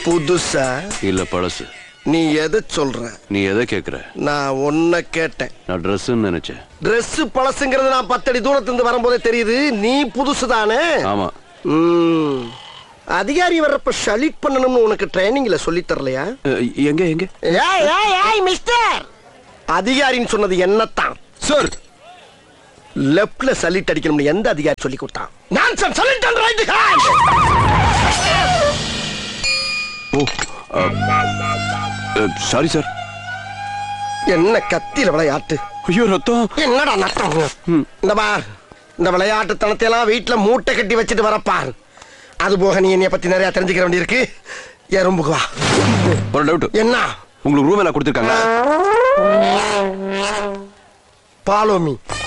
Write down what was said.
புதுசா இல்ல பழசு நீ எதை சொல்ற நீ எதை கேக்குற நான் ஒன்ன கேட்டேன் நான் ட்ரெஸ்ன்னு நினைச்சேன் Dress பழசுங்கிறது நான் பத்தடி தூரத்துல இருந்து வரும்போதே தெரியுது நீ புதுசு தானே ஆமா ம். அதிகாரி வர்றப்ப ஷலிட் பண்ணணும்னு உனக்கு ட்ரைனிங்ல சொல்லி தரலையா அஹ், எங்க எங்க ஏய் ஏய் ஏய் மிஸ்டர் அதிகாரின்னு சொன்னது என்னத்தான் சார் லெப்ட்ல சலிட் அடிக்கணும்னு எந்த அதிகாரி சொல்லி கொடுத்தான் நான் salute and right hand oh sorry sir என்ன கத்தியில விளையாட்டு ஐயோ ரத்தம் என்னடா நட்டம் இந்த பார் இந்த விளையாட்டு தனத்தையெல்லாம் வீட்டுல மூட்டை கட்டி வச்சுட்டு வரப்பார் அது போக நீ என்னைய பத்தி நிறைய தெரிஞ்சுக்க வேண்டியிருக்கு எறும்புக்கு வா ஒரு டவுட் என்ன உங்களுக்கு ரூம் எல்லாம் கொடுத்துருக்காங்க பாலோமி